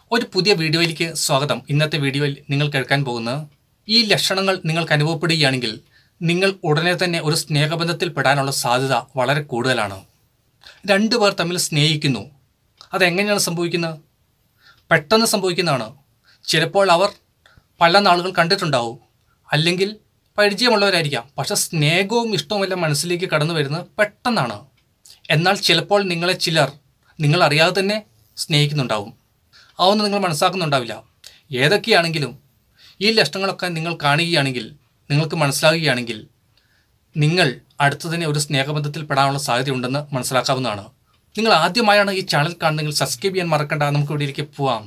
ഒരു പുതിയ വീഡിയോയിലേക്ക് സ്വാഗതം ഇന്നത്തെ വീഡിയോയിൽ നിങ്ങൾ കേൾക്കാൻ പോകുന്നത് ഈ ലക്ഷണങ്ങൾ നിങ്ങൾക്ക് അനുഭവപ്പെടുകയാണെങ്കിൽ നിങ്ങൾ ഉടനെ തന്നെ ഒരു സ്നേഹബന്ധത്തിൽ പെടാനുള്ള സാധ്യത വളരെ കൂടുതലാണ് രണ്ടു പേർ തമ്മിൽ സ്നേഹിക്കുന്നു അതെങ്ങനെയാണ് സംഭവിക്കുന്നത് പെട്ടെന്ന് സംഭവിക്കുന്നതാണ് ചിലപ്പോൾ അവർ പല നാളുകൾ കണ്ടിട്ടുണ്ടാവും അല്ലെങ്കിൽ പരിചയമുള്ളവരായിരിക്കാം പക്ഷെ സ്നേഹവും ഇഷ്ടവുമെല്ലാം മനസ്സിലേക്ക് കടന്നു വരുന്നത് പെട്ടെന്നാണ് എന്നാൽ ചിലപ്പോൾ നിങ്ങളെ ചിലർ നിങ്ങൾ അറിയാതെ തന്നെ സ്നേഹിക്കുന്നുണ്ടാവും അതൊന്നും നിങ്ങൾ മനസ്സിലാക്കുന്നുണ്ടാവില്ല ഏതൊക്കെയാണെങ്കിലും ഈ ലക്ഷണങ്ങളൊക്കെ നിങ്ങൾ കാണുകയാണെങ്കിൽ നിങ്ങൾക്ക് മനസ്സിലാകുകയാണെങ്കിൽ നിങ്ങൾ അടുത്തു തന്നെ ഒരു സ്നേഹബന്ധത്തിൽ പെടാനുള്ള സാധ്യതയുണ്ടെന്ന് മനസ്സിലാക്കാവുന്നതാണ് നിങ്ങൾ ആദ്യമായാണ് ഈ ചാനൽ കാണുന്നതെങ്കിൽ സബ്സ്ക്രൈബ് ചെയ്യാൻ മറക്കണ്ട നമുക്ക് ഇവിടേക്ക് പോവാം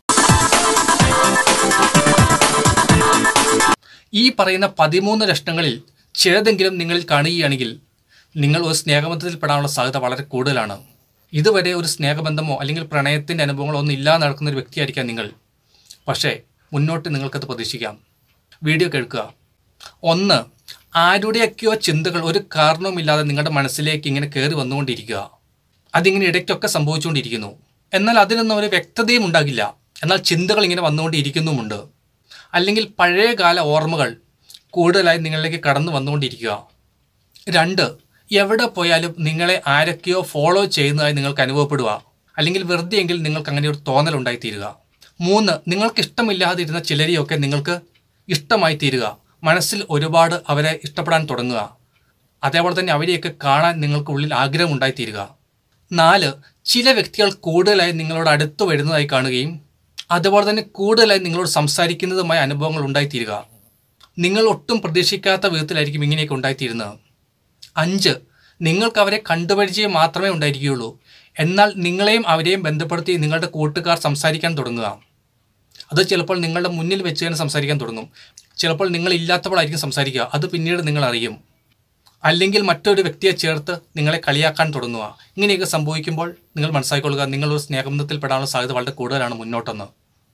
ഈ പറയുന്ന പതിമൂന്ന് ലക്ഷണങ്ങളിൽ ചിലതെങ്കിലും നിങ്ങളിൽ കാണുകയാണെങ്കിൽ നിങ്ങൾ ഒരു സ്നേഹബന്ധത്തിൽ പെടാനുള്ള സാധ്യത വളരെ കൂടുതലാണ് ഇതുവരെ ഒരു സ്നേഹബന്ധമോ അല്ലെങ്കിൽ പ്രണയത്തിൻ്റെ അനുഭവങ്ങളോ ഒന്നും ഇല്ലാതെ നടക്കുന്ന ഒരു വ്യക്തിയായിരിക്കാം നിങ്ങൾ പക്ഷേ മുന്നോട്ട് നിങ്ങൾക്കത് പ്രതീക്ഷിക്കാം വീഡിയോ കേൾക്കുക ഒന്ന് ആരുടെയൊക്കെയോ ചിന്തകൾ ഒരു കാരണവുമില്ലാതെ നിങ്ങളുടെ മനസ്സിലേക്ക് ഇങ്ങനെ കയറി വന്നുകൊണ്ടിരിക്കുക അതിങ്ങനെ ഇടയ്ക്കൊക്കെ സംഭവിച്ചുകൊണ്ടിരിക്കുന്നു എന്നാൽ അതിനൊന്നും ഒരു വ്യക്തതയും ഉണ്ടാകില്ല എന്നാൽ ചിന്തകൾ ഇങ്ങനെ വന്നുകൊണ്ടിരിക്കുന്നുമുണ്ട് അല്ലെങ്കിൽ പഴയകാല ഓർമ്മകൾ കൂടുതലായി നിങ്ങളിലേക്ക് കടന്നു വന്നുകൊണ്ടിരിക്കുക രണ്ട് എവിടെ പോയാലും നിങ്ങളെ ആരൊക്കെയോ ഫോളോ ചെയ്യുന്നതായി നിങ്ങൾക്ക് അനുഭവപ്പെടുക അല്ലെങ്കിൽ വെറുതെയെങ്കിൽ നിങ്ങൾക്ക് അങ്ങനെ ഒരു തോന്നലുണ്ടായി തീരുക മൂന്ന് നിങ്ങൾക്ക് ഇഷ്ടമില്ലാതിരുന്ന ചിലരെയൊക്കെ നിങ്ങൾക്ക് ഇഷ്ടമായി തീരുക മനസ്സിൽ ഒരുപാട് അവരെ ഇഷ്ടപ്പെടാൻ തുടങ്ങുക അതേപോലെ തന്നെ അവരെയൊക്കെ കാണാൻ നിങ്ങൾക്ക് ഉള്ളിൽ ആഗ്രഹം ഉണ്ടായി തീരുക നാല് ചില വ്യക്തികൾ കൂടുതലായി നിങ്ങളോട് അടുത്ത് വരുന്നതായി കാണുകയും അതുപോലെ തന്നെ കൂടുതലായി നിങ്ങളോട് സംസാരിക്കുന്നതുമായ അനുഭവങ്ങൾ ഉണ്ടായിത്തീരുക നിങ്ങൾ ഒട്ടും പ്രതീക്ഷിക്കാത്ത വിധത്തിലായിരിക്കും ഇങ്ങനെയൊക്കെ ഉണ്ടായിത്തീരുന്നത് അഞ്ച് നിങ്ങൾക്ക് അവരെ കണ്ടുപരിചയം മാത്രമേ ഉണ്ടായിരിക്കുകയുള്ളൂ എന്നാൽ നിങ്ങളെയും അവരെയും ബന്ധപ്പെടുത്തി നിങ്ങളുടെ കൂട്ടുകാർ സംസാരിക്കാൻ തുടങ്ങുക അത് ചിലപ്പോൾ നിങ്ങളുടെ മുന്നിൽ വെച്ച് തന്നെ സംസാരിക്കാൻ തുടങ്ങും ചിലപ്പോൾ നിങ്ങൾ ഇല്ലാത്തപ്പോഴായിരിക്കും സംസാരിക്കുക അത് പിന്നീട് നിങ്ങൾ അറിയും അല്ലെങ്കിൽ മറ്റൊരു വ്യക്തിയെ ചേർത്ത് നിങ്ങളെ കളിയാക്കാൻ തുടങ്ങുക ഇങ്ങനെയൊക്കെ സംഭവിക്കുമ്പോൾ നിങ്ങൾ മനസ്സിലാക്കിക്കൊള്ളുക നിങ്ങളൊരു സ്നേഹബന്ധത്തിൽ പെടാനുള്ള സാധ്യത വളരെ കൂടുതലാണ് മുന്നോട്ടെന്ന്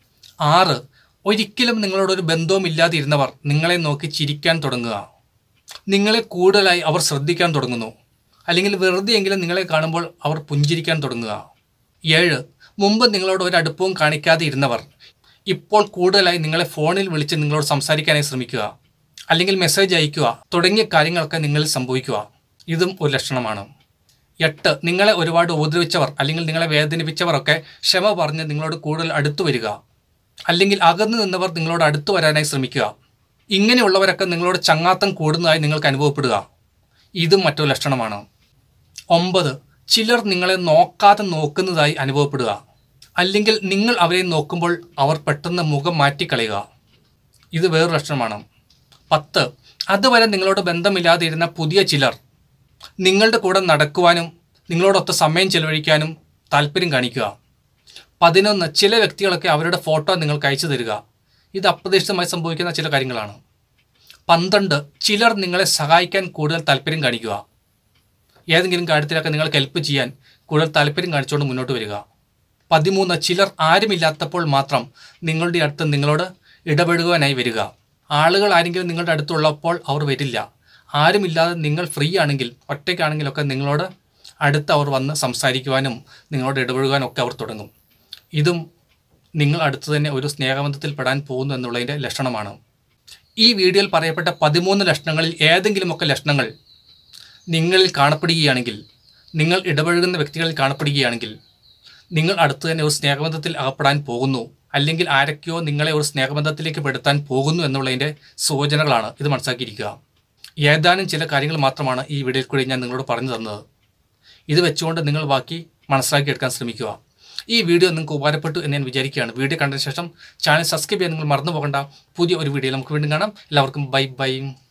ആറ് ഒരിക്കലും നിങ്ങളോടൊരു ബന്ധവും ഇല്ലാതിരുന്നവർ നിങ്ങളെ നോക്കി ചിരിക്കാൻ തുടങ്ങുക നിങ്ങളെ കൂടുതലായി അവർ ശ്രദ്ധിക്കാൻ തുടങ്ങുന്നു അല്ലെങ്കിൽ വെറുതെയെങ്കിലും നിങ്ങളെ കാണുമ്പോൾ അവർ പുഞ്ചിരിക്കാൻ തുടങ്ങുക ഏഴ് മുമ്പ് നിങ്ങളോട് ഒരു അടുപ്പവും കാണിക്കാതെ ഇരുന്നവർ ഇപ്പോൾ കൂടുതലായി നിങ്ങളെ ഫോണിൽ വിളിച്ച് നിങ്ങളോട് സംസാരിക്കാനായി ശ്രമിക്കുക അല്ലെങ്കിൽ മെസ്സേജ് അയക്കുക തുടങ്ങിയ കാര്യങ്ങളൊക്കെ നിങ്ങളിൽ സംഭവിക്കുക ഇതും ഒരു ലക്ഷണമാണ് എട്ട് നിങ്ങളെ ഒരുപാട് ഉപദ്രവിച്ചവർ അല്ലെങ്കിൽ നിങ്ങളെ വേദനിപ്പിച്ചവരൊക്കെ ക്ഷമ പറഞ്ഞ് നിങ്ങളോട് കൂടുതൽ അടുത്തു വരിക അല്ലെങ്കിൽ അകന്നു നിന്നവർ നിങ്ങളോട് അടുത്തു വരാനായി ശ്രമിക്കുക ഇങ്ങനെയുള്ളവരൊക്കെ നിങ്ങളോട് ചങ്ങാത്തം കൂടുന്നതായി നിങ്ങൾക്ക് അനുഭവപ്പെടുക ഇതും മറ്റൊരു ലക്ഷണമാണ് ഒമ്പത് ചിലർ നിങ്ങളെ നോക്കാതെ നോക്കുന്നതായി അനുഭവപ്പെടുക അല്ലെങ്കിൽ നിങ്ങൾ അവരെ നോക്കുമ്പോൾ അവർ പെട്ടെന്ന് മുഖം മാറ്റിക്കളയുക ഇത് വേറൊരു ലക്ഷണമാണ് പത്ത് അതുവരെ നിങ്ങളോട് ബന്ധമില്ലാതിരുന്ന പുതിയ ചിലർ നിങ്ങളുടെ കൂടെ നടക്കുവാനും നിങ്ങളോടൊത്ത് സമയം ചെലവഴിക്കാനും താല്പര്യം കാണിക്കുക പതിനൊന്ന് ചില വ്യക്തികളൊക്കെ അവരുടെ ഫോട്ടോ നിങ്ങൾക്ക് അയച്ചു തരിക ഇത് അപ്രതീക്ഷിതമായി സംഭവിക്കുന്ന ചില കാര്യങ്ങളാണ് പന്ത്രണ്ട് ചിലർ നിങ്ങളെ സഹായിക്കാൻ കൂടുതൽ താല്പര്യം കാണിക്കുക ഏതെങ്കിലും കാര്യത്തിലൊക്കെ നിങ്ങൾക്ക് ഹെൽപ്പ് ചെയ്യാൻ കൂടുതൽ താല്പര്യം കാണിച്ചുകൊണ്ട് മുന്നോട്ട് വരിക പതിമൂന്ന് ചിലർ ആരുമില്ലാത്തപ്പോൾ മാത്രം നിങ്ങളുടെ അടുത്ത് നിങ്ങളോട് ഇടപെടുവാനായി വരിക ആളുകൾ ആരെങ്കിലും നിങ്ങളുടെ അടുത്തുള്ളപ്പോൾ അവർ വരില്ല ആരുമില്ലാതെ നിങ്ങൾ ഫ്രീ ആണെങ്കിൽ ഒറ്റയ്ക്കാണെങ്കിലൊക്കെ നിങ്ങളോട് അടുത്ത് അവർ വന്ന് സംസാരിക്കുവാനും നിങ്ങളോട് ഇടപെടുവാനും ഒക്കെ അവർ തുടങ്ങും ഇതും നിങ്ങൾ അടുത്ത് തന്നെ ഒരു സ്നേഹബന്ധത്തിൽ പെടാൻ പോകുന്നു എന്നുള്ളതിൻ്റെ ലക്ഷണമാണ് ഈ വീഡിയോയിൽ പറയപ്പെട്ട പതിമൂന്ന് ലക്ഷണങ്ങളിൽ ഏതെങ്കിലുമൊക്കെ ലക്ഷണങ്ങൾ നിങ്ങളിൽ കാണപ്പെടുകയാണെങ്കിൽ നിങ്ങൾ ഇടപഴകുന്ന വ്യക്തികളിൽ കാണപ്പെടുകയാണെങ്കിൽ നിങ്ങൾ അടുത്ത് തന്നെ ഒരു സ്നേഹബന്ധത്തിൽ അകപ്പെടാൻ പോകുന്നു അല്ലെങ്കിൽ ആരൊക്കെയോ നിങ്ങളെ ഒരു സ്നേഹബന്ധത്തിലേക്ക് പെടുത്താൻ പോകുന്നു എന്നുള്ളതിൻ്റെ സൂചനകളാണ് ഇത് മനസ്സിലാക്കിയിരിക്കുക ഏതാനും ചില കാര്യങ്ങൾ മാത്രമാണ് ഈ വീഡിയോയിൽ കൂടി ഞാൻ നിങ്ങളോട് പറഞ്ഞു തന്നത് ഇത് വെച്ചുകൊണ്ട് നിങ്ങൾ ബാക്കി മനസ്സിലാക്കിയെടുക്കാൻ ശ്രമിക്കുക ഈ വീഡിയോ നിങ്ങൾക്ക് ഉപകാരപ്പെട്ടു എന്ന് ഞാൻ വിചാരിക്കുകയാണ് വീഡിയോ കണ്ടതിന് ശേഷം ചാനൽ സബ്സ്ക്രൈബ് ചെയ്യാൻ നിങ്ങൾ മറന്നു പോകേണ്ട പുതിയ ഒരു വീഡിയോ നമുക്ക് വീണ്ടും കാണാം എല്ലാവർക്കും ബൈ ബൈ